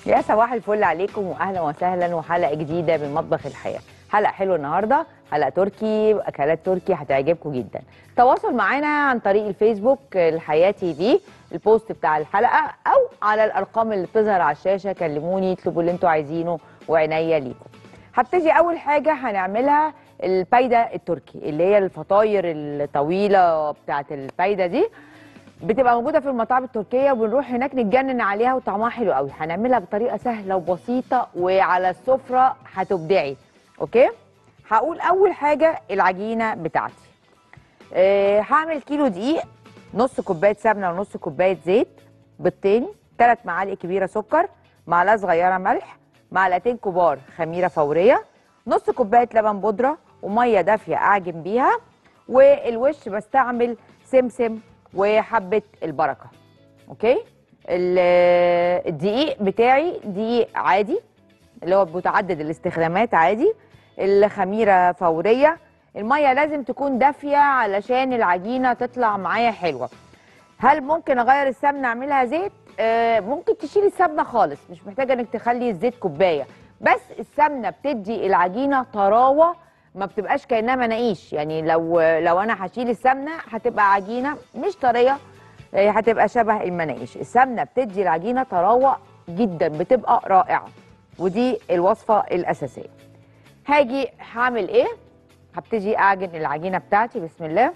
يا صباح الفل عليكم واهلا وسهلا وحلقه جديده من مطبخ الحياه حلقه حلوه النهارده حلقه تركي اكلات تركي هتعجبكم جدا تواصل معانا عن طريق الفيسبوك الحياه تي في البوست بتاع الحلقه او على الارقام اللي بتظهر على الشاشه كلموني اطلبوا اللي انتوا عايزينه وعنيا ليكم هبتدي اول حاجه هنعملها البايده التركي اللي هي الفطاير الطويله بتاعت البايده دي بتبقى موجوده في المطاعم التركيه وبنروح هناك نتجنن عليها وطعمها حلو قوي هنعملها بطريقه سهله وبسيطه وعلى السفره هتبدعي اوكي هقول اول حاجه العجينه بتاعتي أه هعمل كيلو دقيق نص كوبايه سمنه ونص كوبايه زيت بيضتين ثلاث معالق كبيره سكر معلقه صغيره ملح معلقتين كبار خميره فوريه نص كوبايه لبن بودره وميه دافيه اعجن بيها والوش بستعمل سمسم وحبه البركه اوكي ال- الدقيق بتاعي دقيق عادي اللي هو متعدد الاستخدامات عادي الخميره فوريه الميه لازم تكون دافيه علشان العجينه تطلع معايا حلوه هل ممكن اغير السمنه اعملها زيت آه ممكن تشيلي السمنه خالص مش محتاجه انك تخلي الزيت كوبايه بس السمنه بتدي العجينه طراوه ما بتبقاش كانها مناقيش يعني لو لو انا هشيل السمنه هتبقى عجينه مش طريه آه، هتبقى شبه المناقيش السمنه بتدي العجينه طراوه جدا بتبقى رائعه ودي الوصفه الاساسيه هاجي هعمل ايه هبتدي اعجن العجينه بتاعتي بسم الله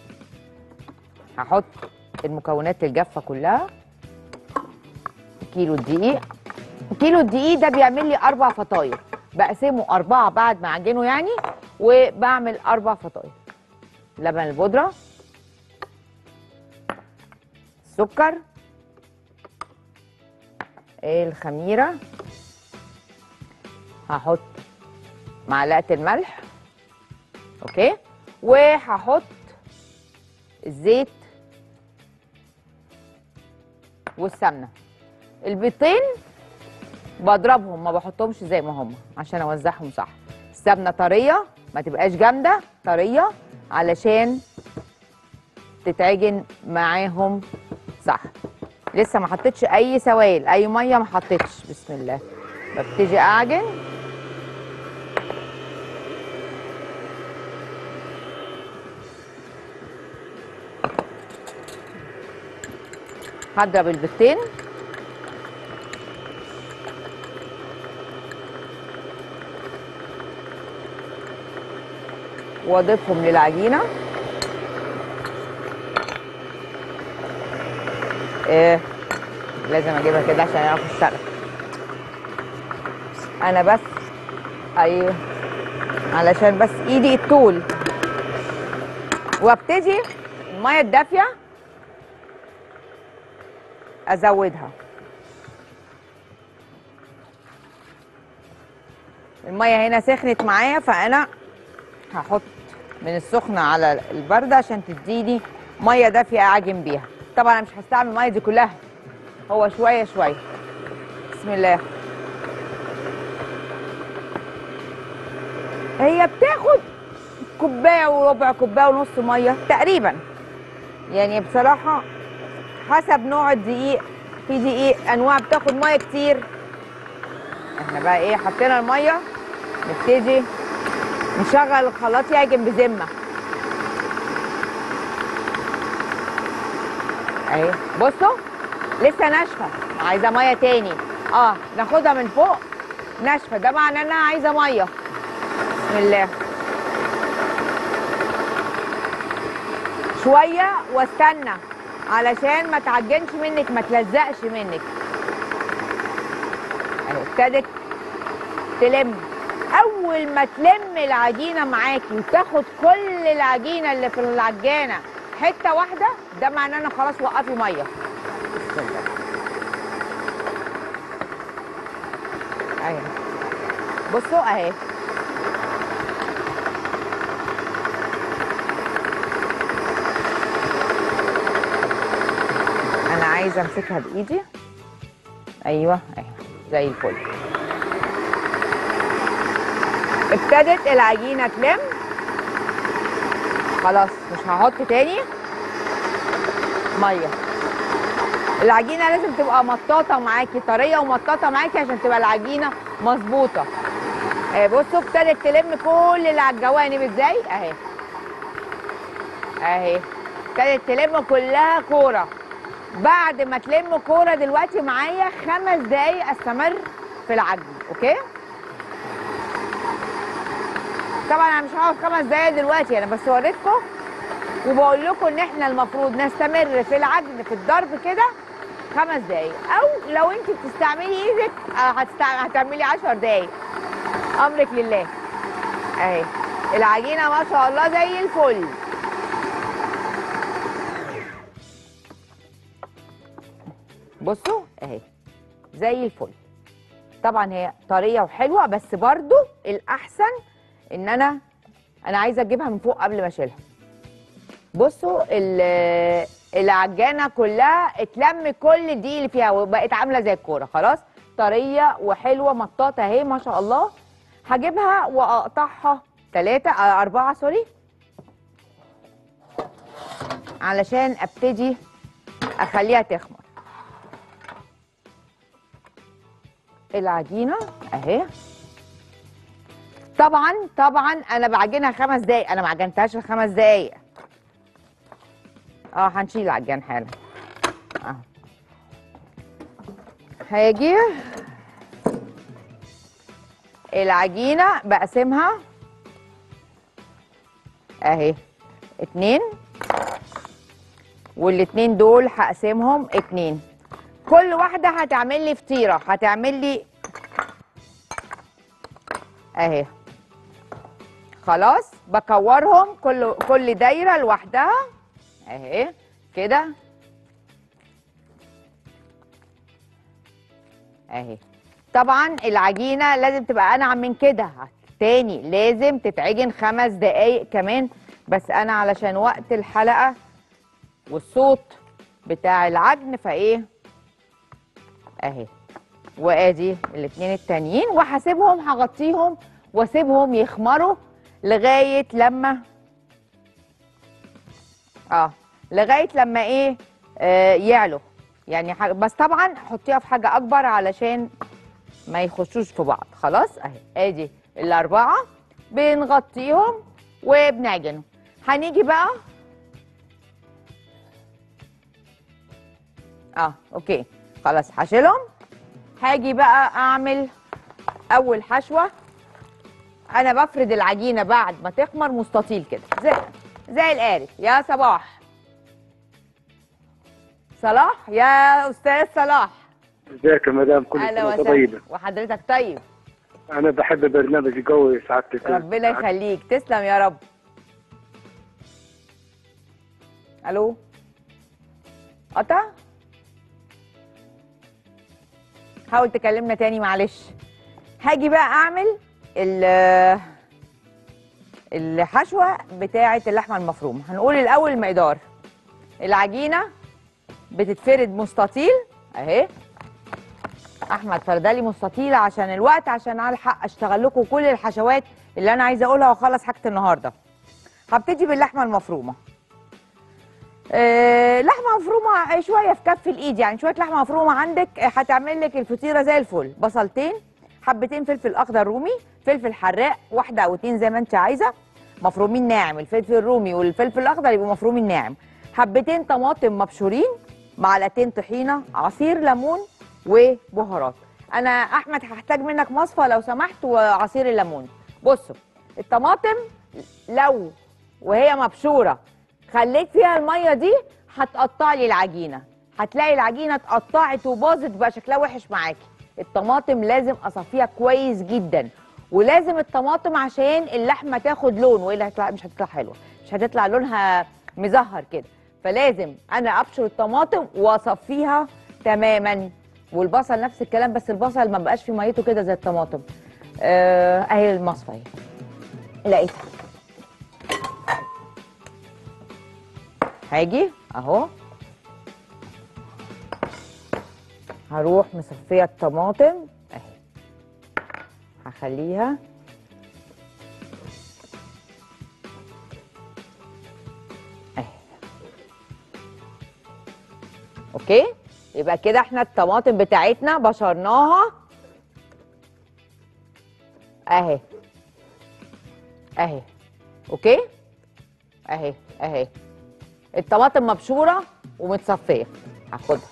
هحط المكونات الجافه كلها كيلو الدقيق كيلو الدقيق ده بيعمل لي اربع فطاير بقسمه اربعه بعد ما اعجنه يعني وبعمل اربع فطاير لبن البودره السكر الخميره هحط معلقه الملح اوكي وهحط الزيت والسمنه البيضتين بضربهم ما بحطهمش زي ما هم عشان اوزعهم صح السمنه طريه ما تبقاش جامده طريه علشان تتعجن معاهم صح لسه ما حطيتش اي سوائل اي ميه ما حطيتش بسم الله ببتدي اعجن هضرب البيضتين واضيفهم للعجينه ايه لازم اجيبها كده عشان يعرف يشتغل انا بس ايوه علشان بس ايدي الطول وابتدي الميه الدافيه ازودها الميه هنا سخنت معايا فانا هحط من السخنه على البارده عشان تديني ميه دافيه اعجن بيها طبعا انا مش هستعمل الميه دي كلها هو شويه شويه بسم الله هي بتاخد كوبايه وربع كوبايه ونص ميه تقريبا يعني بصراحه حسب نوع الدقيق في دقيق انواع بتاخد ميه كتير احنا بقى ايه حطينا الميه نبتدي نشغل الخلاط يعجن بذمه اهي بصوا لسه ناشفه عايزه ميه تاني اه ناخدها من فوق ناشفه ده معناه انها عايزه ميه بسم الله شويه واستنى علشان ما تعجنش منك ما تلزقش منك اهي ابتدت تلم اول ما تلم العجينه معاكي وتاخد كل العجينه اللي في العجانه حته واحده ده معناه ان خلاص وقفي ميه بسم الله اهي بصوا اهي انا عايزه امسكها بايدي ايوه اهي زي الفل ابتدت العجينه تلم خلاص مش هحط تاني ميه العجينه لازم تبقى مطاطه معاكي طريه ومطاطه معاكي عشان تبقى العجينه مظبوطه آه، بصوا ابتدت تلم كل اللي على الجوانب ازاي اهي اهي ابتدت تلم كلها كوره بعد ما تلم كوره دلوقتي معايا خمس دقايق استمر في العجن اوكي طبعا انا مش هقعد خمس دقايق دلوقتي انا بس وريتكم وبقول لكم ان احنا المفروض نستمر في العجن في الضرب كده خمس دقايق او لو انت بتستعملي ايدك آه، هتستع... هتعملي 10 دقايق امرك لله اهي العجينه ما شاء الله زي الفل بصوا اهي زي الفل طبعا هي طريه وحلوه بس برضو الاحسن ان انا انا عايزه اجيبها من فوق قبل ما اشيلها بصوا ال- العجانه كلها اتلم كل الدقيق اللي فيها وبقت عامله زي الكوره خلاص طريه وحلوه مطاطه اهي ما شاء الله هجيبها واقطعها ثلاثة أربعة سوري علشان ابتدي اخليها تخمر العجينه اهي طبعا طبعا انا بعجنها خمس دقايق انا ما عجنتهاش في خمس دقايق اه هنشيل العجان حالا اه هاجي العجينه بقسمها اهي اتنين والاتنين دول هقسمهم اتنين كل واحده هتعمل لي فطيره هتعمل لي اهي خلاص بكورهم كل كل دايره لوحدها اهي كده اهي طبعا العجينه لازم تبقى انعم من كده تاني لازم تتعجن خمس دقايق كمان بس انا علشان وقت الحلقه والصوت بتاع العجن فايه اهي وادي الاتنين التانيين وهسيبهم هغطيهم واسيبهم يخمروا لغايه لما اه لغايه لما ايه آه يعلوا يعني حاجة بس طبعا حطيها في حاجه اكبر علشان ما يخشوش في بعض خلاص اهي ادي الاربعه بنغطيهم وبنعجنهم هنيجي بقى اه اوكي خلاص هشيلهم هاجي بقى اعمل اول حشوه انا بفرد العجينه بعد ما تخمر مستطيل كده زي زي القارب يا صباح صلاح يا استاذ صلاح ازيك يا مدام كل اهلا سنه وانت وسهلا طيبه وحضرتك طيب انا بحب برنامج قوي سعادتك ربنا يخليك تسلم يا رب الو قطع حاول تكلمنا تاني معلش هاجي بقى اعمل ال الحشوه بتاعه اللحمه المفرومه هنقول الاول المقدار العجينه بتتفرد مستطيل اهي احمد فردالي مستطيل عشان الوقت عشان الحق اشتغل لكم كل الحشوات اللي انا عايزه اقولها واخلص حاجه النهارده هبتدي باللحمه المفرومه آه لحمه مفرومه شويه في كف الايد يعني شويه لحمه مفرومه عندك آه، هتعمل لك الفطيره زي الفل بصلتين حبتين فلفل اخضر رومي فلفل حراق واحده او اتنين زي ما انت عايزه مفرومين ناعم الفلفل الرومي والفلفل الاخضر يبقوا مفرومين ناعم حبتين طماطم مبشورين معلقتين طحينه عصير ليمون وبهارات انا احمد هحتاج منك مصفى لو سمحت وعصير الليمون بصوا الطماطم لو وهي مبشوره خليت فيها الميه دي هتقطع لي العجينه هتلاقي العجينه اتقطعت وباظت بقى شكلها وحش معاكي الطماطم لازم اصفيها كويس جدا ولازم الطماطم عشان اللحمه تاخد لون والا هتطلع مش هتطلع حلوه مش هتطلع لونها مزهر كده فلازم انا ابشر الطماطم واصفيها تماما والبصل نفس الكلام بس البصل ما بقاش في ميته كده زي الطماطم آه اهي المصفى اهي لقيتها هاجي اهو هروح مصفيه الطماطم اهي هخليها اهي اوكي يبقى كده احنا الطماطم بتاعتنا بشرناها اهي اهي اوكي اهي اهي الطماطم مبشوره ومتصفيه هاخدها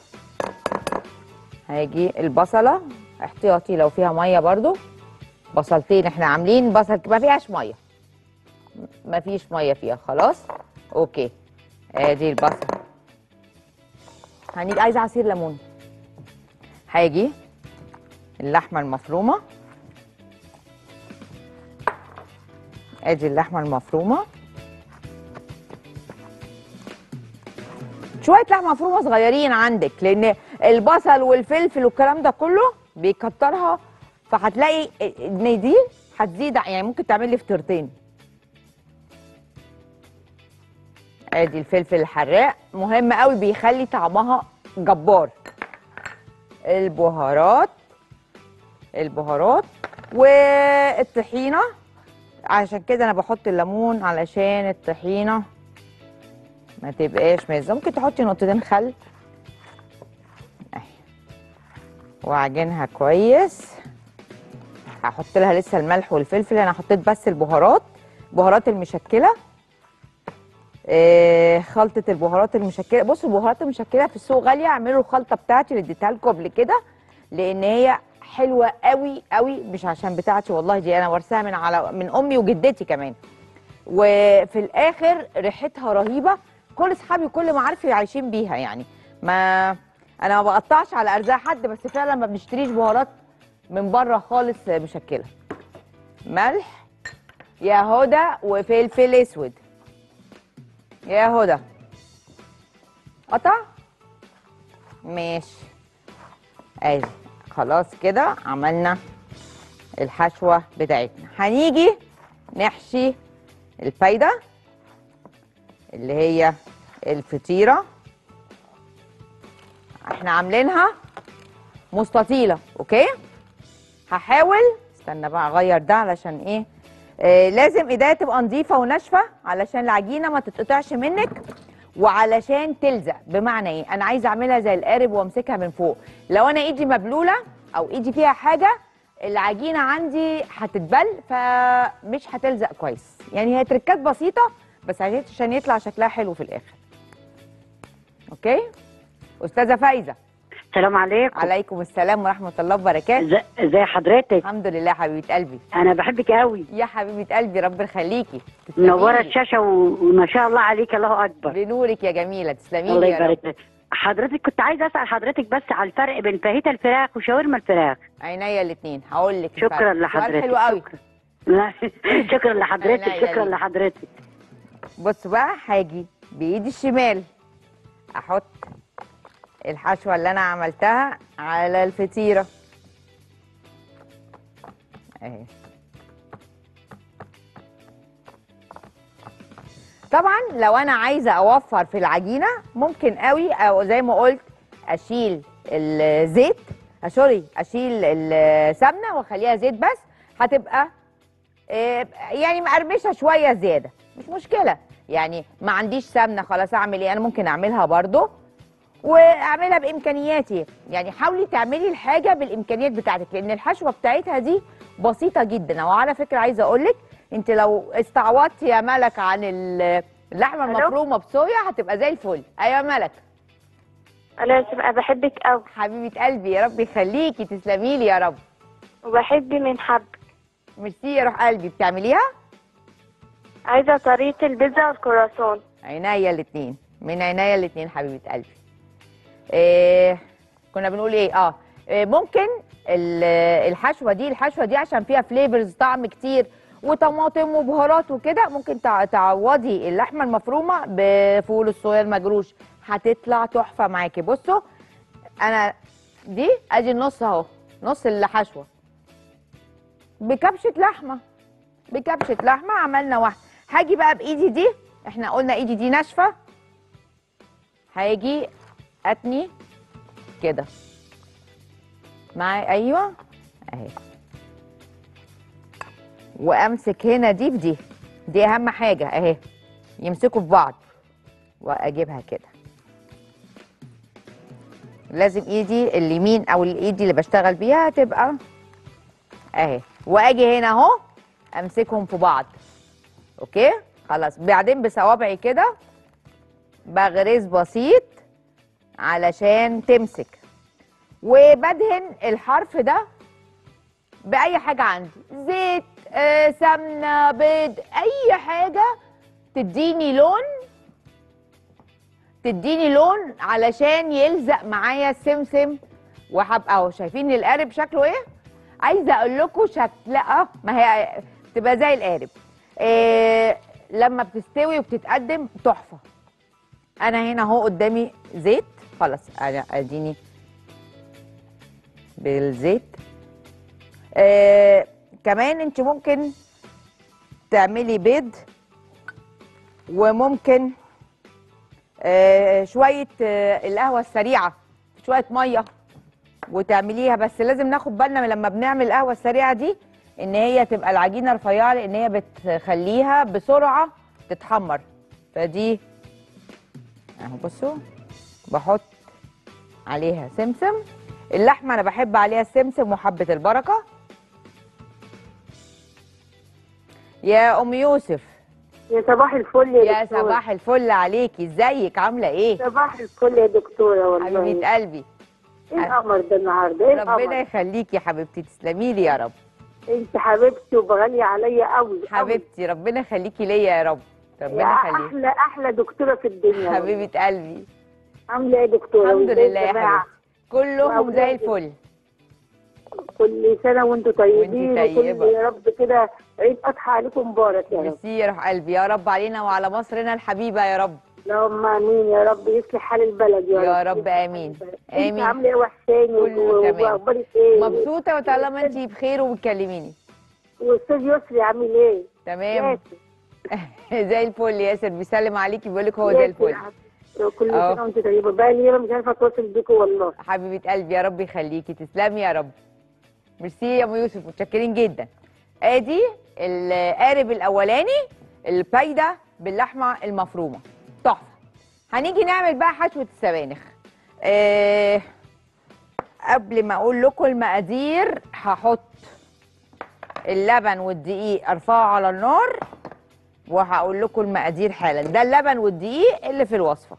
هيجي البصله احتياطي لو فيها ميه برضو بصلتين احنا عاملين بصل ما فيهاش ميه ما فيش ميه فيها خلاص اوكي ادي البصل هنيجي عايزه عصير ليمون هيجي اللحمه المفرومه ادي اللحمه المفرومه شويه لحمه مفرومه صغيرين عندك لان البصل والفلفل والكلام ده كله بيكترها فهتلاقي ان دي هتزيد يعني ممكن تعمل لي فطيرتين ادي الفلفل الحراق مهم قوي بيخلي طعمها جبار البهارات البهارات والطحينه عشان كده انا بحط الليمون علشان الطحينه ما تبقاش مزه ممكن تحطي نقطتين خل اهي واعجنها كويس هحط لها لسه الملح والفلفل انا حطيت بس البهارات بهارات المشكله آه خلطه البهارات المشكله بصوا البهارات المشكله في السوق غاليه اعملوا الخلطه بتاعتي اللي اديتها لكم قبل كده لان هي حلوه قوي قوي مش عشان بتاعتي والله دي انا وارثاها من على من امي وجدتي كمان وفي الاخر ريحتها رهيبه كل اصحابي وكل معارفي عايشين بيها يعني ما انا ما بقطعش على ارزاق حد بس فعلا ما بنشتريش بهارات من بره خالص مشكله ملح يا هدى وفلفل اسود يا هدى قطع ماشي ادي خلاص كده عملنا الحشوه بتاعتنا هنيجي نحشي الفايده اللي هي الفطيره احنا عاملينها مستطيله اوكي هحاول استنى بقى اغير ده علشان ايه آه لازم ايديا تبقى نظيفه وناشفه علشان العجينه ما تتقطعش منك وعلشان تلزق بمعنى ايه انا عايزه اعملها زي القارب وامسكها من فوق لو انا ايدي مبلوله او ايدي فيها حاجه العجينه عندي هتتبل فمش هتلزق كويس يعني هي تركات بسيطه بس عشان يطلع شكلها حلو في الاخر اوكي استاذه فايزه السلام عليكم عليكم السلام ورحمه الله وبركاته إز- ازي حضرتك الحمد لله حبيبه قلبي انا بحبك قوي يا حبيبه قلبي ربنا يخليكي تسلمي منوره لي. الشاشه و- وما شاء الله عليك الله اكبر بنورك يا جميله تسلمي الله لي يا رب يبارك لك حضرتك كنت عايزه اسال حضرتك بس على الفرق بين فاهيتا الفراخ وشاورما الفراخ عينيا الاثنين هقول لك شكرا الفرق. سؤال لحضرتك حلو قوي شكرا. لا، شكرا لحضرتك عينيا شكرا ليك. لحضرتك بص بقى هاجي بايدي الشمال احط الحشوه اللي انا عملتها على الفطيره اهي طبعا لو انا عايزه اوفر في العجينه ممكن قوي او زي ما قلت اشيل الزيت آه، سوري اشيل السمنه واخليها زيت بس هتبقى آه، يعني مقرمشه شويه زياده مش مشكله يعني ما عنديش سمنه خلاص اعمل ايه انا ممكن اعملها برضو واعملها بامكانياتي يعني حاولي تعملي الحاجه بالامكانيات بتاعتك لان الحشوه بتاعتها دي بسيطه جدا وعلى فكره عايزه اقول لك انت لو استعوضتي يا ملك عن ال- اللحمه ألو؟ المفرومه بصويا هتبقى زي الفل ايوه يا ملك انا ببقى بحبك قوي حبيبه قلبي يا رب يخليكي تسلمي لي يا رب وبحب من حب ميرسي يا روح قلبي بتعمليها عايزه طريقه البيتزا والكرواسون عينيا الاثنين من عينيا الاثنين حبيبه قلبي إيه كنا بنقول ايه اه إيه ممكن ال- الحشوه دي الحشوه دي عشان فيها فليفرز طعم كتير وطماطم وبهارات وكده ممكن تع- تعوضي اللحمه المفرومه بفول الصويا المجروش هتطلع تحفه معاكي بصوا انا دي ادي النص اهو نص الحشوه بكبشه لحمه بكبشه لحمه عملنا واحده هاجي بقى بايدي دي احنا قلنا ايدي دي ناشفه هاجي اتني كده معايا ايوه اهي وامسك هنا دي في دي دي اهم حاجه اهي يمسكوا في بعض واجيبها كده لازم ايدي اليمين او الايدي اللي بشتغل بيها تبقى اهي واجي هنا اهو امسكهم في بعض اوكي خلاص بعدين بصوابعي كده بغرز بسيط علشان تمسك وبدهن الحرف ده باي حاجه عندي زيت آه، سمنه بيض اي حاجه تديني لون تديني لون علشان يلزق معايا السمسم وهبقى اهو شايفين القارب شكله ايه عايزه اقول لكم شكل اه ما هي تبقى زي القارب إيه لما بتستوي وبتتقدم تحفه انا هنا اهو قدامي زيت خلاص انا اديني بالزيت آه كمان انت ممكن تعملي بيض وممكن آه شويه آه القهوه السريعه شويه ميه وتعمليها بس لازم ناخد بالنا من لما بنعمل القهوه السريعه دي ان هي تبقى العجينه رفيعه لان هي بتخليها بسرعه تتحمر فدي اهو بصوا بحط عليها سمسم اللحمه انا بحب عليها السمسم وحبه البركه يا ام يوسف يا صباح الفل يا, يا دكتورة. صباح الفل عليكي ازيك عامله ايه صباح الفل يا دكتورة والله حبيبه قلبي ايه القمر ده النهارده ايه ربنا القمر يخليكي يا حبيبتي تسلمي لي يا رب انت حبيبتي وبغالية عليا قوي حبيبتي ربنا يخليكي ليا يا رب يا ربنا يخليكي احلى احلى دكتورة في الدنيا والله. حبيبه قلبي عاملة ايه يا دكتورة الحمد وإزاي لله يا الجماعة؟ حبيبتي كلهم زي وأولادك؟ الفل كل سنة وانتم طيبين وإنتي وكل طيبة. يا رب كده عيد اضحى عليكم مبارك يا رب ميرسي يا روح قلبي يا رب علينا وعلى مصرنا الحبيبه يا رب اللهم امين يا رب يصلح حال البلد يا, يا رب رب آمين. انت آمين. عاملة ايه وحشاني كله و- تمام. واخبارك ايه مبسوطه وطالما انت بخير وبتكلميني واستاذ يسري عامل ايه تمام ياسر. زي الفل ياسر بيسلم عليكي بيقول لك هو زي الفل كل أهو. سنه وانت طيبه بقى لي مش عارفه اتواصل بيكم والله حبيبه قلبي يا رب يخليكي تسلمي يا رب ميرسي يا ام يوسف متشكرين جدا ادي القارب الاولاني البايده باللحمه المفرومه تحفه هنيجي نعمل بقى حشوه السبانخ آه قبل ما اقول لكم المقادير هحط اللبن والدقيق ارفعه على النار وهقول لكم المقادير حالا ده اللبن والدقيق اللي في الوصفه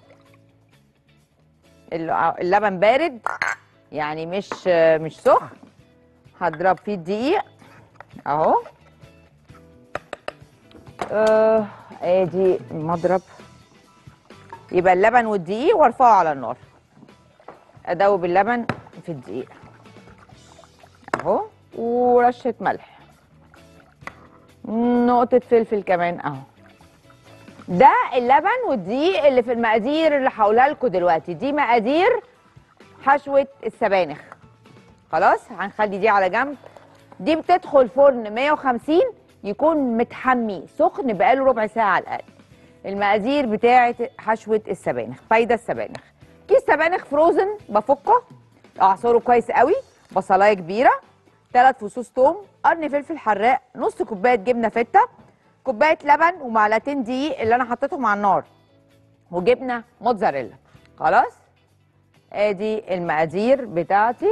الل- اللبن بارد يعني مش مش سخن هضرب فيه الدقيق اهو آه، ادي المضرب يبقى اللبن والدقيق وارفعه على النار ادوب اللبن في الدقيق اهو ورشه ملح نقطه فلفل كمان اهو ده اللبن والدقيق اللي في المقادير اللي هقولها لكم دلوقتي دي مقادير حشوه السبانخ خلاص هنخلي دي على جنب دي بتدخل فرن 150 يكون متحمي سخن بقاله ربع ساعه على الاقل المقادير بتاعه حشوه السبانخ فايده السبانخ كيس سبانخ فروزن بفكه اعصره كويس قوي بصلايه كبيره ثلاث فصوص توم قرن فلفل حراق نص كوبايه جبنه فته كوبايه لبن ومعلقتين دقيق اللي انا حطيتهم على النار وجبنه موتزاريلا خلاص ادي المقادير بتاعتي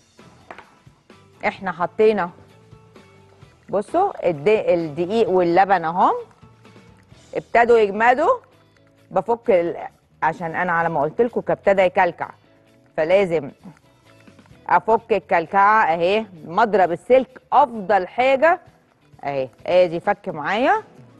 احنا حطينا بصوا الد- الدقيق واللبن اهم ابتدوا يجمدوا بفك ال... عشان انا على ما قلت لكم ابتدى يكلكع فلازم افك الكلكعه اهي مضرب السلك افضل حاجه اهي ادي فك معايا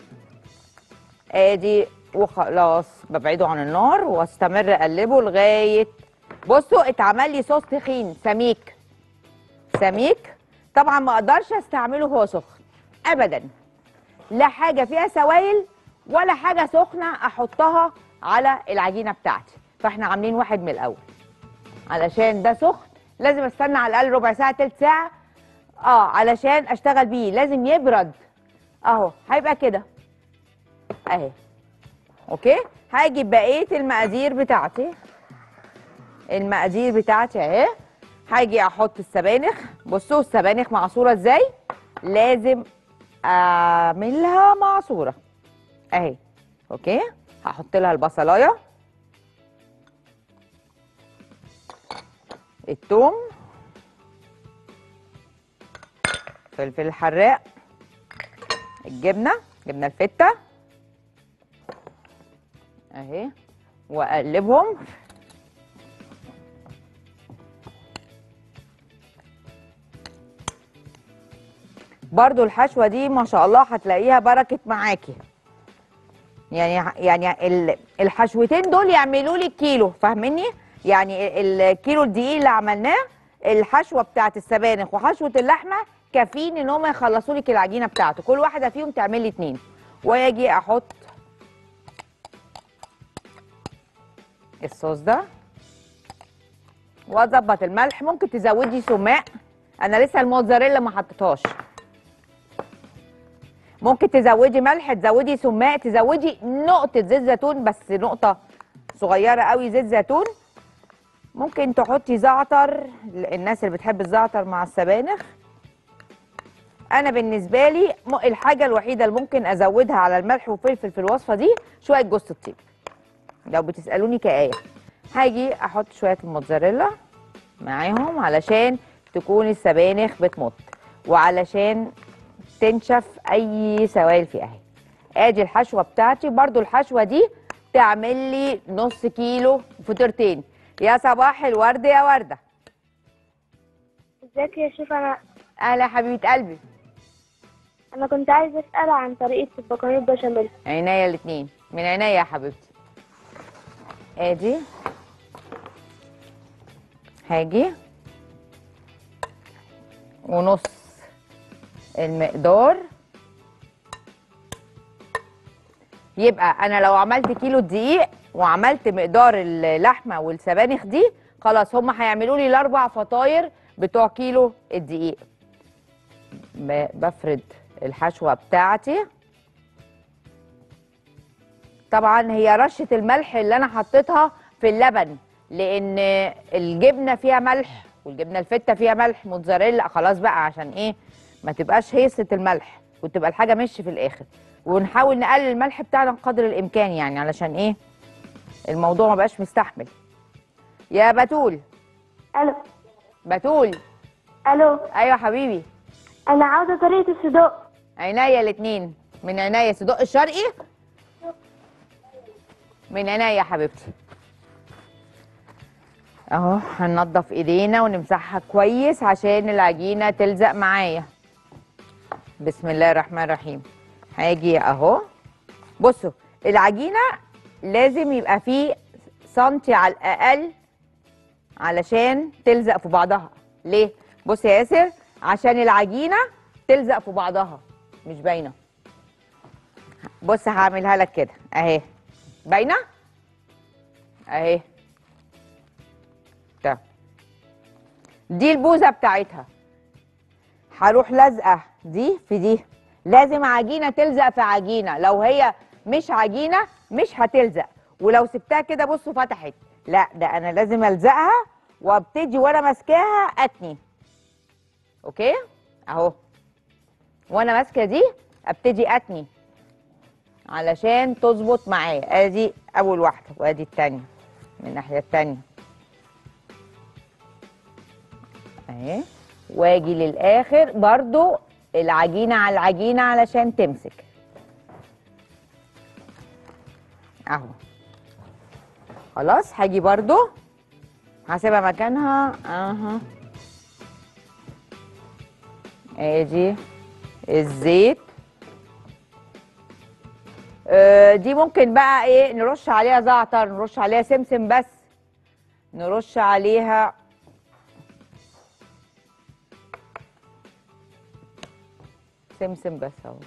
ادي وخلاص ببعده عن النار واستمر اقلبه لغايه بصوا اتعمل لي صوص تخين سميك سميك طبعا ما اقدرش استعمله وهو سخن ابدا لا حاجه فيها سوائل ولا حاجه سخنه احطها على العجينه بتاعتي فاحنا عاملين واحد من الاول علشان ده سخن لازم استنى على الاقل ربع ساعه تلت ساعه اه علشان اشتغل بيه لازم يبرد اهو هيبقى كده اهي اوكي هاجي بقيه المقادير بتاعتي المقادير بتاعتي اهي هاجي احط السبانخ بصوا السبانخ معصوره ازاي لازم اعملها معصوره اهي اوكي هحط لها البصلايه التوم فلفل حراق الجبنه جبنه الفته اهي واقلبهم برضو الحشوه دي ما شاء الله هتلاقيها بركه معاكي يعني يعني ال- الحشوتين دول يعملوا لي كيلو فاهمني يعني ال- الكيلو الدقيق اللي عملناه الحشوه بتاعت السبانخ وحشوه اللحمه كافيين ان هم يخلصوا لك العجينه بتاعته كل واحده فيهم تعمل لي اتنين واجي احط الصوص ده واظبط الملح ممكن تزودي سماق انا لسه الموتزاريلا ما حطيتهاش ممكن تزودي ملح تزودي سماق تزودي نقطة زيت زيتون بس نقطة صغيرة قوي زيت زيتون ممكن تحطي زعتر الناس اللي بتحب الزعتر مع السبانخ انا بالنسبة لي م- الحاجة الوحيدة اللي ممكن ازودها على الملح والفلفل في الوصفة دي شوية جوز الطيب لو بتسألوني كآية هاجي احط شوية الموتزاريلا معاهم علشان تكون السبانخ بتمط وعلشان تنشف اي سوائل فيها اهي ادي الحشوه بتاعتي برضو الحشوه دي تعمل لي نص كيلو فطيرتين يا صباح الورد يا ورده ازيك يا شيف انا اهلا يا حبيبه قلبي انا كنت عايزه اسال عن طريقه المكرونه بشاميل عينيا الاتنين من عينيا يا حبيبتي ادي هاجي ونص المقدار يبقى انا لو عملت كيلو دقيق وعملت مقدار اللحمه والسبانخ دي خلاص هم هيعملوا لي الاربع فطاير بتوع كيلو الدقيق ب- بفرد الحشوه بتاعتي طبعا هي رشه الملح اللي انا حطيتها في اللبن لان الجبنه فيها ملح والجبنه الفته فيها ملح موتزاريلا خلاص بقى عشان ايه ما تبقاش هيصه الملح وتبقى الحاجه مش في الاخر ونحاول نقلل الملح بتاعنا قدر الامكان يعني علشان ايه الموضوع ما بقاش مستحمل يا بتول الو بتول الو ايوه حبيبي انا عاوزه طريقه الصدوق عينيا الاتنين من عينيا صدق الشرقي من عينيا يا حبيبتي اهو هننضف ايدينا ونمسحها كويس عشان العجينه تلزق معايا بسم الله الرحمن الرحيم هاجي اهو بصوا العجينه لازم يبقى فيه سنتي على الاقل علشان تلزق في بعضها ليه بص يا ياسر عشان العجينه تلزق في بعضها مش باينه بص هعملها لك كده اهي باينه اهي ده دي البوزه بتاعتها هروح لازقه دي في دي لازم عجينه تلزق في عجينه لو هي مش عجينه مش هتلزق ولو سبتها كده بصوا فتحت لا ده انا لازم الزقها وابتدي وانا ماسكاها اتني اوكي اهو وانا ماسكه دي ابتدي اتني علشان تظبط معايا ادي اول واحده وادي التانيه من الناحيه التانيه اهي واجي للاخر برضو العجينه على العجينه علشان تمسك اهو خلاص هاجي برضو هسيبها مكانها اها ادي الزيت آه، دي ممكن بقى ايه نرش عليها زعتر نرش عليها سمسم بس نرش عليها سمسم بس اهو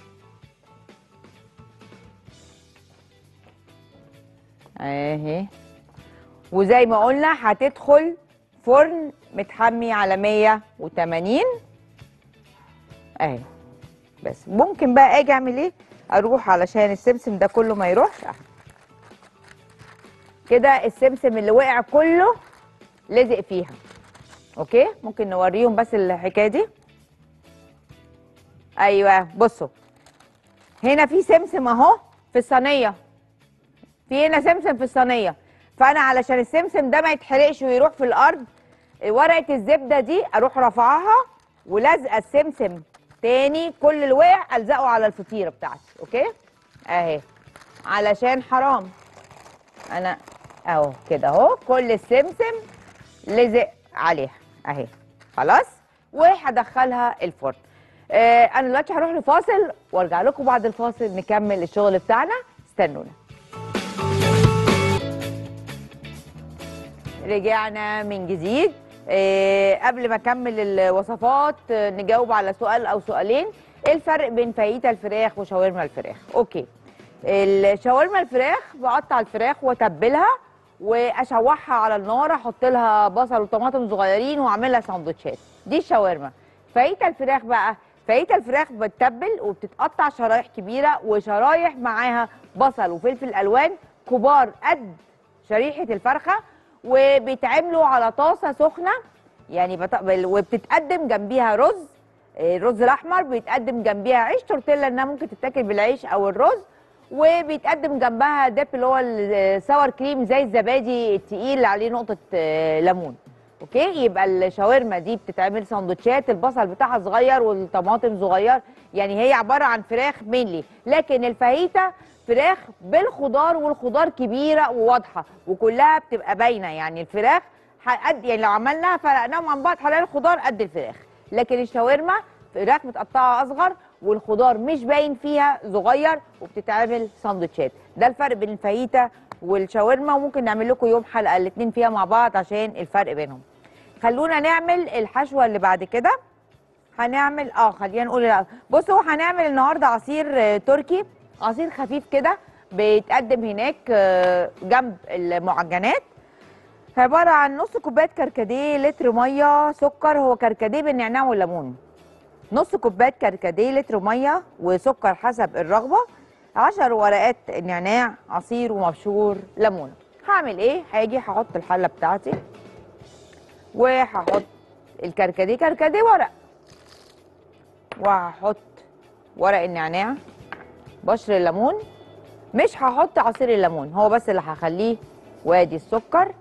اهي وزي ما قلنا هتدخل فرن متحمي على 180 اهي بس ممكن بقى اجي اعمل ايه اروح علشان السمسم ده كله ما يروحش أهو. كده السمسم اللي وقع كله لزق فيها اوكي ممكن نوريهم بس الحكايه دي ايوه بصوا هنا في سمسم اهو في الصينيه في هنا سمسم في الصينيه فانا علشان السمسم ده ما يتحرقش ويروح في الارض ورقه الزبده دي اروح رافعاها ولازقه السمسم تاني كل الوقع الزقه على الفطيره بتاعتي اوكي اهي علشان حرام انا اهو كده اهو كل السمسم لزق عليها اهي خلاص وهدخلها الفرن آه انا دلوقتي هروح لفاصل وارجع لكم بعد الفاصل نكمل الشغل بتاعنا استنونا رجعنا من جديد آه قبل ما اكمل الوصفات آه، نجاوب على سؤال او سؤالين ايه الفرق بين فاهيتا الفراخ وشاورما الفراخ اوكي الشاورما الفراخ بقطع الفراخ واتبلها واشوحها على النار احط لها بصل وطماطم صغيرين واعملها سندوتشات دي الشاورما فاهيتا الفراخ بقى فاهيتا الفراخ بتتبل وبتتقطع شرايح كبيره وشرايح معاها بصل وفلفل الوان كبار قد شريحه الفرخه وبيتعملوا على طاسه سخنه يعني بت... وبتتقدم جنبيها رز آه، الرز الاحمر بيتقدم جنبيها عيش تورتيلا انها ممكن تتاكل بالعيش او الرز وبيتقدم جنبها ديب اللي هو الساور كريم زي الزبادي التقيل اللي عليه نقطه آه، ليمون اوكي يبقى الشاورما دي بتتعمل سندوتشات البصل بتاعها صغير والطماطم صغير يعني هي عباره عن فراخ مينلي لكن الفاهيتا فراخ بالخضار والخضار كبيره وواضحه وكلها بتبقى باينه يعني الفراخ قد يعني لو عملناها فرقناهم عن بعض هنلاقي الخضار قد الفراخ لكن الشاورما فراخ متقطعه اصغر والخضار مش باين فيها صغير وبتتعمل سندوتشات ده الفرق بين الفاهيتا والشاورما وممكن نعمل لكم يوم حلقه الاثنين فيها مع بعض عشان الفرق بينهم خلونا نعمل الحشوه اللي بعد كده هنعمل اه خلينا نقول الأول. بصوا هنعمل النهارده عصير آه، تركي عصير خفيف كده بيتقدم هناك آه، جنب المعجنات عباره عن نص كوبايه كركديه لتر ميه سكر هو كركديه بالنعناع والليمون نص كوبايه كركديه لتر ميه وسكر حسب الرغبه 10 ورقات نعناع عصير ومبشور ليمون هعمل ايه هاجي هحط الحله بتاعتي وهحط الكركديه كركديه ورق وهحط ورق النعناع بشر الليمون مش هحط عصير الليمون هو بس اللي هخليه وادي السكر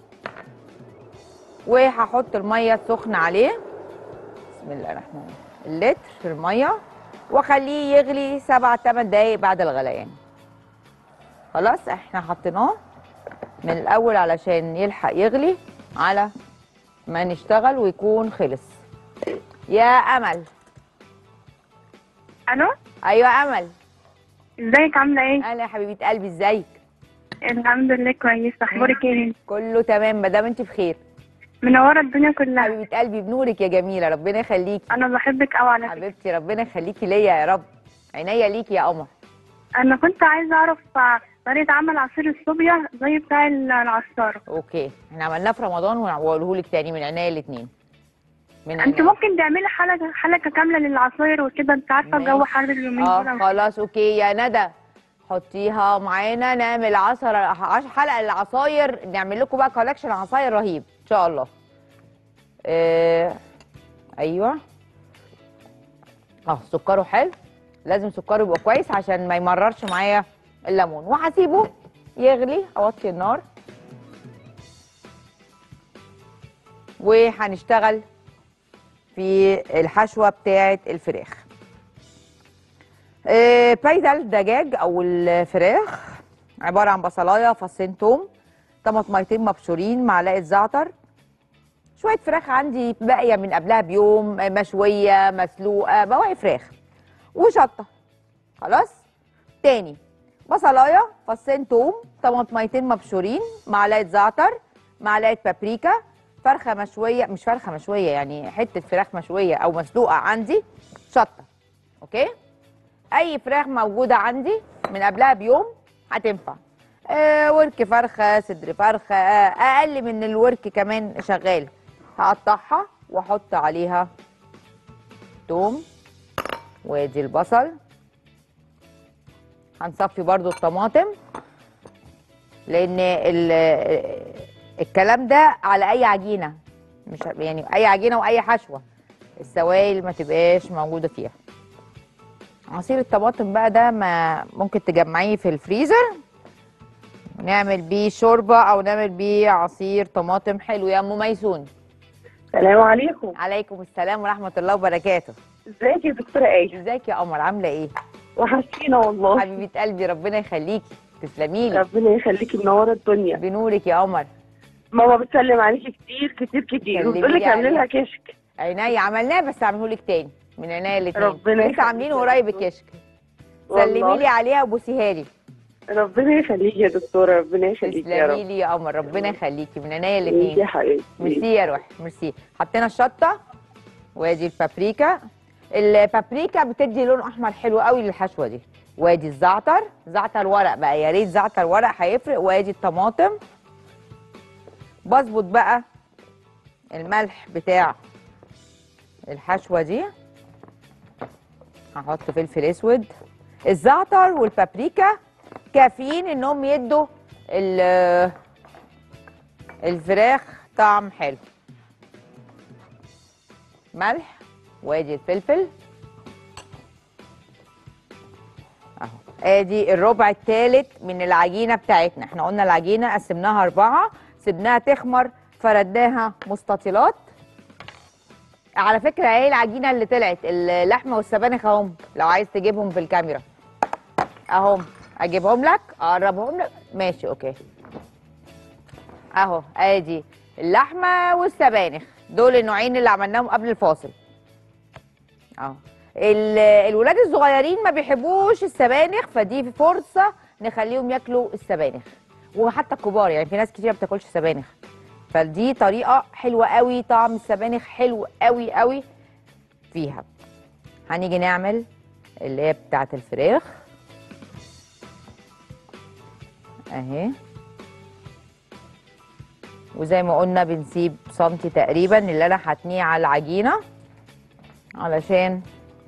وهحط الميه السخنه عليه بسم الله الرحمن الرحيم اللتر في الميه واخليه يغلي سبع تمن دقايق بعد الغليان خلاص احنا حطيناه من الاول علشان يلحق يغلي على ما نشتغل ويكون خلص يا امل الو ايوه امل ازيك عامله ايه اهلا يا حبيبه قلبي ازيك الحمد لله كويسه اخبارك ايه كله تمام ما دام انت بخير منوره الدنيا كلها حبيبه قلبي بنورك يا جميله ربنا يخليكي انا بحبك قوي على فكره حبيبتي ربنا يخليكي ليا يا رب عينيا ليكي يا قمر انا كنت عايزه اعرف طريقه عمل عصير الصوبيا زي بتاع العصاره اوكي احنا عملناه في رمضان وهقوله لك تاني من عينيا الاثنين من انت عينيا. ممكن تعملي حلقه حلقه كامله للعصاير وكده انت عارفه الجو ماشي. حر اليومين اه دول خلاص اوكي يا ندى حطيها معانا نعمل 10 10 حلقه للعصاير نعمل لكم بقى كولكشن عصاير رهيب ان شاء الله آه ايوه اه سكره حلو لازم سكره يبقى كويس عشان ما يمررش معايا الليمون وهسيبه يغلي اوطي النار وهنشتغل في الحشوه بتاعه الفراخ آه، بايدة الدجاج او الفراخ عباره عن بصلايه فصين توم طماطميتين مبشورين معلقه زعتر شويه فراخ عندي باقيه من قبلها بيوم آه، مشويه مسلوقه بواقي فراخ وشطه خلاص تاني بصلايه فصين توم طماطميتين مبشورين معلقه زعتر معلقه بابريكا فرخه مشويه مش فرخه مشويه يعني حته فراخ مشويه او مسلوقه عندي شطه اوكي اي فراخ موجوده عندي من قبلها بيوم هتنفع آه ورك فرخه صدر فرخه آه اقل من الورك كمان شغال هقطعها واحط عليها توم وادي البصل هنصفي برضو الطماطم لان ال- الكلام ده على اي عجينه مش يعني اي عجينه واي حشوه السوائل ما تبقاش موجوده فيها عصير الطماطم بقى ده ما ممكن تجمعيه في الفريزر ونعمل بيه شوربه او نعمل بيه عصير طماطم حلو يا ام ميسون السلام عليكم عليكم السلام ورحمه الله وبركاته ازيك يا دكتوره ايه ازيك يا قمر عامله ايه وحشتينا والله حبيبه قلبي ربنا يخليكي تسلمي لي ربنا يخليكي منوره الدنيا بنورك يا قمر ماما بتسلم عليكي كتير كتير كتير سلمي وبتقول لك لي اعملي لها عليها. كشك عينيا عملناه بس هعمله لك تاني من عينيا الاثنين ربنا لسه يخليك عاملينه يا قريب دكتور. الكشك والله. سلمي لي عليها وبوسيها لي ربنا يخليكي يا دكتوره ربنا يخليكي يا تسلمي رب لي يا قمر ربنا يخليكي من عينيا ميرسي الاثنين يا حبيبتي ميرسي يا روحي ميرسي حطينا الشطه وادي البابريكا البابريكا بتدي لون احمر حلو قوي للحشوه دي وادي الزعتر زعتر ورق بقى يا ريت زعتر ورق هيفرق وادي الطماطم بظبط بقى الملح بتاع الحشوه دي هحط فلفل اسود الزعتر والبابريكا كافيين انهم يدوا ال- الفراخ طعم حلو ملح وادي الفلفل اهو ادي الربع الثالث من العجينه بتاعتنا احنا قلنا العجينه قسمناها اربعه سيبناها تخمر فردناها مستطيلات على فكره اهي العجينه اللي طلعت اللحمه والسبانخ اهم لو عايز تجيبهم في الكاميرا اهم اجيبهم لك اقربهم لك ماشي اوكي اهو ادي اللحمه والسبانخ دول النوعين اللي عملناهم قبل الفاصل اهو ال- الولاد الصغيرين ما بيحبوش السبانخ فدي فرصه نخليهم ياكلوا السبانخ وحتى الكبار يعني في ناس كتير ما بتاكلش سبانخ فدي طريقه حلوه قوي طعم السبانخ حلو قوي قوي فيها هنيجي نعمل اللي هي بتاعه الفراخ اهي وزي ما قلنا بنسيب سنتي تقريبا اللي انا هتنيه على العجينه علشان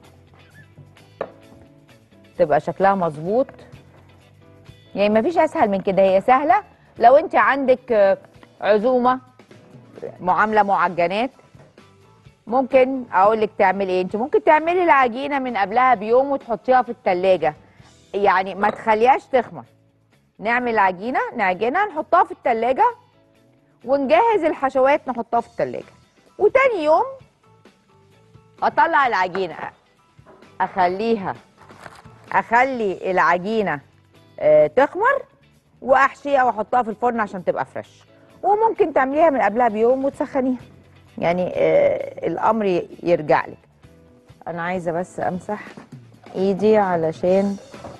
تبقى شكلها مظبوط يعني مفيش اسهل من كده هي سهله لو انت عندك آه، عزومه معامله معجنات ممكن اقول لك تعملي ايه انت ممكن تعملي العجينه من قبلها بيوم وتحطيها في التلاجة يعني ما تخليهاش تخمر نعمل عجينه نعجنها نحطها في التلاجة ونجهز الحشوات نحطها في التلاجة وتاني يوم اطلع العجينه اخليها اخلي العجينه آه، تخمر واحشيها واحطها في الفرن عشان تبقى فريش وممكن تعمليها من قبلها بيوم وتسخنيها يعني آه، الامر ي- يرجع لك انا عايزه بس امسح ايدي علشان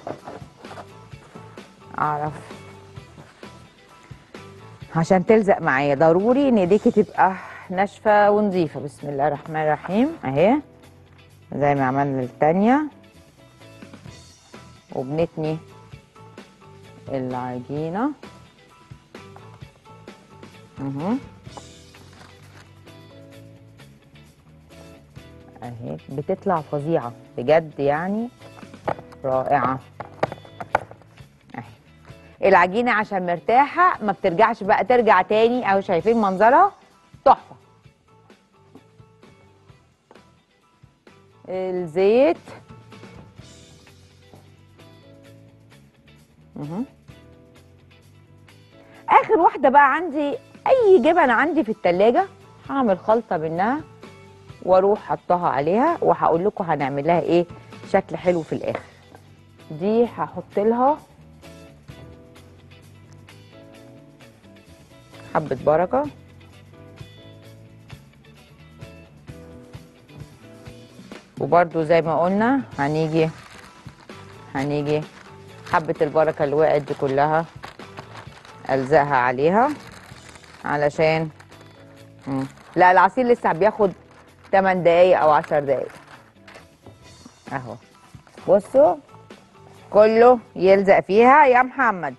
اعرف عشان تلزق معايا ضروري ان ايديكي تبقى ناشفه ونظيفه بسم الله الرحمن الرحيم اهي زي ما عملنا التانية وبنتني العجينة اهو اهي بتطلع فظيعة بجد يعني رائعة اهي العجينة عشان مرتاحة ما بترجعش بقى ترجع تاني اهو شايفين منظرها تحفة الزيت مهم. اخر واحده بقى عندي اي جبن عندي في التلاجة هعمل خلطه منها واروح حطها عليها وهقول لكم هنعمل لها ايه شكل حلو في الاخر دي هحط لها حبه بركه وبرده زي ما قلنا هنيجي هنيجي حبة البركة اللي وقعت دي كلها ألزقها عليها علشان مم. لا العصير لسه بياخد 8 دقايق أو 10 دقايق أهو بصوا كله يلزق فيها يا محمد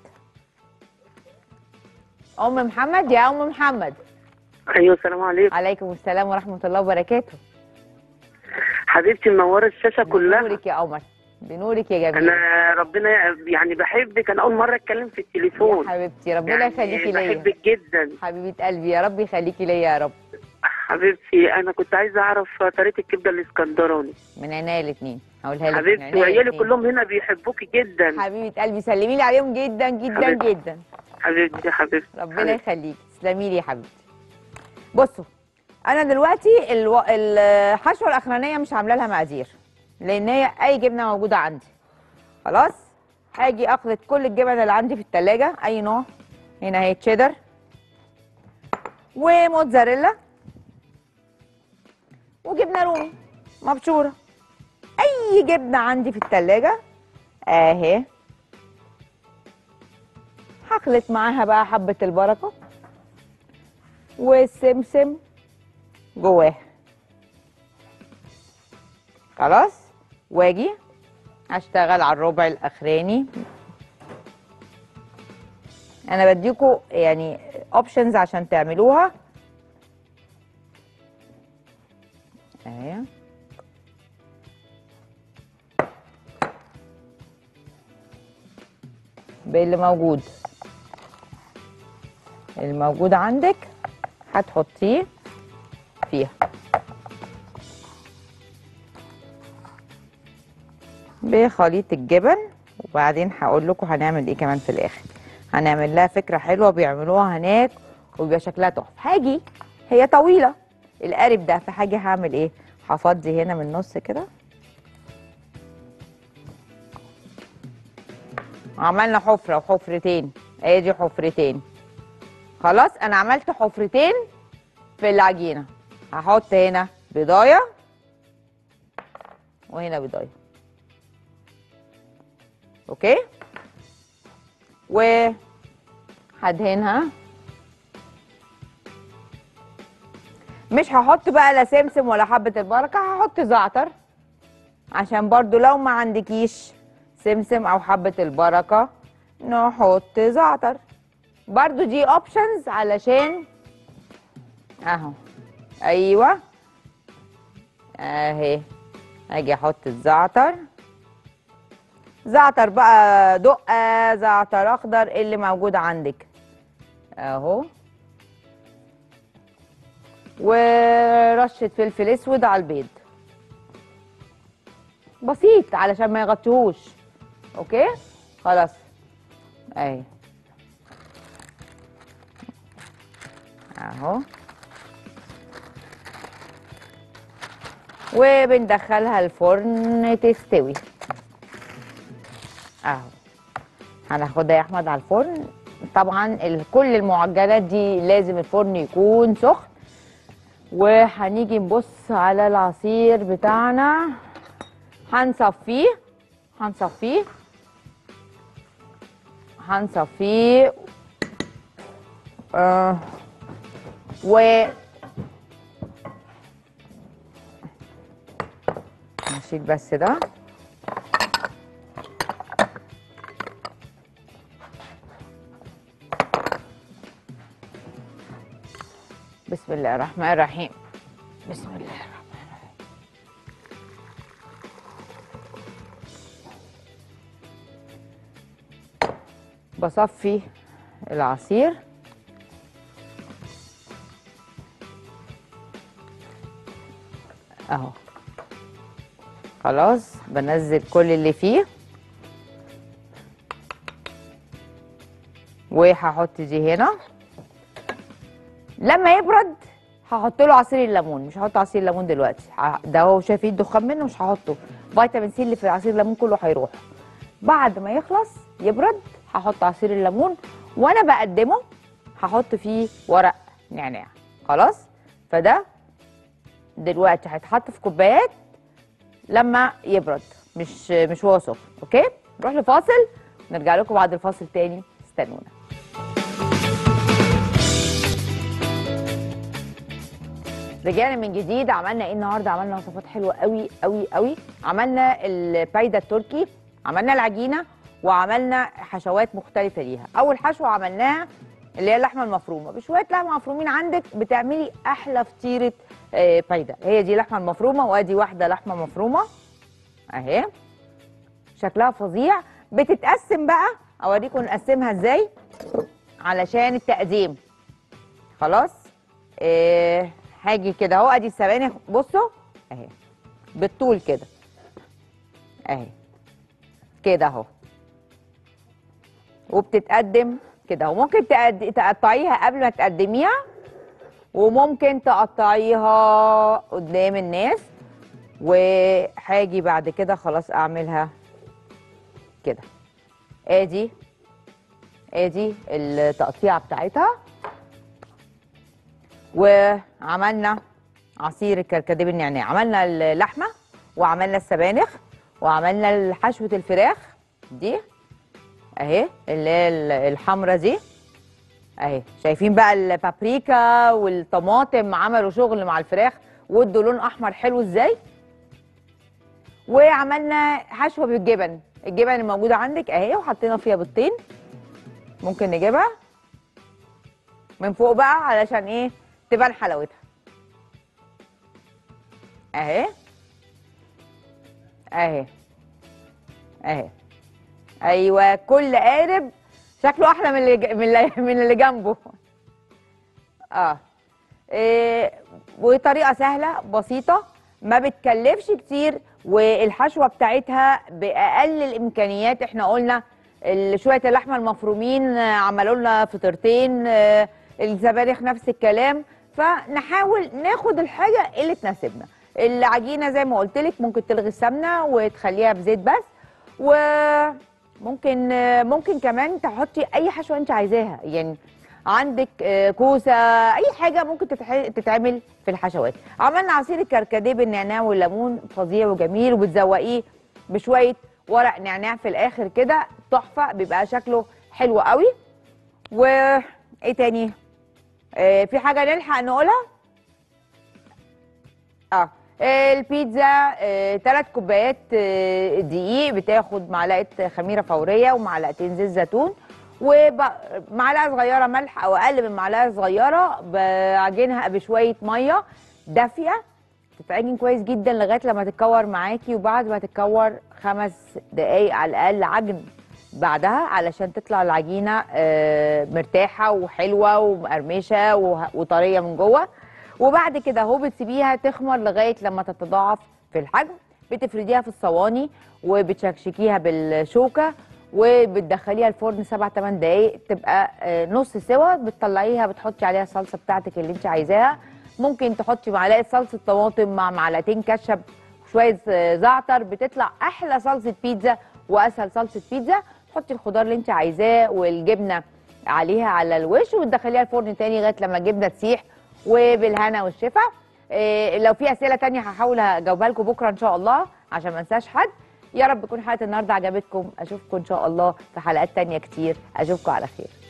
أم محمد يا أم محمد ايوه السلام عليكم عليكم السلام ورحمة الله وبركاته حبيبتي منوره الشاشه كلها بنورك يا قمر بنورك يا جميل انا ربنا يعني بحبك انا اول مره اتكلم في يا التليفون حبيبتي ربنا يعني يخليكي ليا بحبك جدا حبيبه قلبي يا رب يخليكي ليا يا رب حبيبتي انا كنت عايزه اعرف طريقه الكبده الاسكندراني من عينيا الاثنين هقولها لك من حبيبتي عينيا وعيالي الاتنين. كلهم هنا بيحبوكي جدا حبيبه قلبي سلمي لي عليهم جدا جدا حبيبتي. جدا حبيبتي حبيبتي ربنا حبيبتي. يخليكي تسلمي لي يا حبيبتي بصوا انا دلوقتي الو... الحشوه الاخرانيه مش عامله لها مقادير لان هي اي جبنه موجوده عندي خلاص هاجي اخلط كل الجبن اللي عندي في التلاجة اي نوع هنا اهي تشيدر وموتزاريلا وجبنه رومي مبشوره اي جبنه عندي في التلاجة اهي هخلط معاها بقى حبه البركه والسمسم جواه خلاص واجي اشتغل على الربع الاخراني انا بديكوا يعني اوبشنز عشان تعملوها اهي باللي موجود الموجود عندك هتحطيه فيها بخليط الجبن وبعدين هقول لكم هنعمل ايه كمان في الاخر هنعمل لها فكره حلوه بيعملوها هناك وبيبقى شكلها تحفه هاجي هي طويله القارب ده فحاجه هعمل ايه هفضي هنا من النص كده عملنا حفره وحفرتين ادي حفرتين خلاص انا عملت حفرتين في العجينه هحط هنا بضايه وهنا بضايه اوكي وهدهنها مش هحط بقى لا سمسم ولا حبه البركه هحط زعتر عشان برضو لو ما عندكيش سمسم او حبه البركه نحط زعتر برضو دي اوبشنز علشان اهو ايوه اهي اجي احط الزعتر زعتر بقى دقه زعتر اخضر اللي موجود عندك اهو ورشه فلفل اسود على البيض بسيط علشان ما يغطيهوش اوكي خلاص اهي اهو وبندخلها الفرن تستوي اهو هناخدها يا احمد على الفرن طبعا ال- كل المعجنات دي لازم الفرن يكون سخن وهنيجي نبص على العصير بتاعنا هنصفيه هنصفيه هنصفيه آه و نشيل بس ده بسم الله الرحمن الرحيم بسم الله الرحمن الرحيم بصفي العصير اهو خلاص بنزل كل اللي فيه وهحط دي هنا لما يبرد هحط له عصير الليمون مش هحط عصير الليمون دلوقتي ه- ده هو شايفين الدخان منه مش هحطه فيتامين سي اللي في عصير الليمون كله هيروح بعد ما يخلص يبرد هحط عصير الليمون وانا بقدمه هحط فيه ورق نعناع خلاص فده دلوقتي هيتحط في كوبايات لما يبرد مش مش وهو سخن اوكي نروح لفاصل نرجع لكم بعد الفاصل تاني استنونا رجعنا من جديد عملنا ايه النهارده عملنا وصفات حلوه قوي قوي قوي عملنا البايده التركي عملنا العجينه وعملنا حشوات مختلفه ليها اول حشوه عملناها اللي هي اللحمه المفرومه بشويه لحمه مفرومين عندك بتعملي احلى فطيره آه، بايده هي دي لحمه المفرومه وادي واحده لحمه مفرومه اهي شكلها فظيع بتتقسم بقى اوريكم نقسمها ازاي علشان التقديم خلاص آه هاجي كده اهو ادي السبانخ بصوا اهي بالطول كده اهي كده اهو وبتتقدم كده وممكن تقد- تقطعيها قبل ما تقدميها وممكن تقطعيها قدام الناس وهاجي بعد كده خلاص اعملها كده ادي ادي التقطيعه بتاعتها وعملنا عصير الكركديه بالنعناع عملنا اللحمه وعملنا السبانخ وعملنا حشوه الفراخ دي اهي اللي هي الحمرا دي اهي شايفين بقى البابريكا والطماطم عملوا شغل مع الفراخ وادوا لون احمر حلو ازاي وعملنا حشوه بالجبن الجبن الموجوده عندك اهي وحطينا فيها بيضتين ممكن نجيبها من فوق بقى علشان ايه تبان حلاوتها اهي اهي اهي ايوه كل قارب شكله احلى من اللي ج- من اللي, من اللي جنبه اه إيه وطريقه سهله بسيطه ما بتكلفش كتير والحشوه بتاعتها باقل الامكانيات احنا قلنا ال- شويه اللحمه المفرومين آه، عملوا لنا فطيرتين آه، السبانخ نفس الكلام فنحاول ناخد الحاجه اللي تناسبنا العجينه زي ما قلت لك ممكن تلغي السمنه وتخليها بزيت بس وممكن ممكن كمان تحطي اي حشوه انت عايزاها يعني عندك آه، كوسه اي حاجه ممكن تتح- تتعمل في الحشوات عملنا عصير الكركديه بالنعناع والليمون فظيع وجميل وبتزوقيه بشويه ورق نعناع في الاخر كده تحفه بيبقى شكله حلو قوي وايه تاني آه، في حاجه نلحق نقولها اه البيتزا ثلاث كوبايات آه، دقيق بتاخد معلقه خميره فوريه ومعلقتين زيت زيتون ومعلقه صغيره ملح او اقل من معلقه صغيره بعجنها بشويه ميه دافيه تتعجن كويس جدا لغايه لما تتكور معاكي وبعد ما تتكور خمس دقايق على الاقل عجن بعدها علشان تطلع العجينه آه، مرتاحه وحلوه ومقرمشه وه- وطريه من جوه وبعد كده اهو بتسيبيها تخمر لغايه لما تتضاعف في الحجم بتفرديها في الصواني وبتشكشكيها بالشوكه وبتدخليها الفرن سبع ثمان دقايق تبقى آه، نص سوا بتطلعيها بتحطي عليها الصلصه بتاعتك اللي انت عايزاها ممكن تحطي معلقه صلصه طماطم مع معلقتين كاتشب شويه آه، زعتر بتطلع احلى صلصه بيتزا واسهل صلصه بيتزا تحطي الخضار اللي انت عايزاه والجبنه عليها على الوش وتدخليها الفرن تاني لغايه لما الجبنه تسيح وبالهنا والشفا إيه لو في اسئله تانية هحاول اجاوبها لكم بكره ان شاء الله عشان ما انساش حد يا رب تكون حلقه النهارده عجبتكم اشوفكم ان شاء الله في حلقات تانية كتير اشوفكم على خير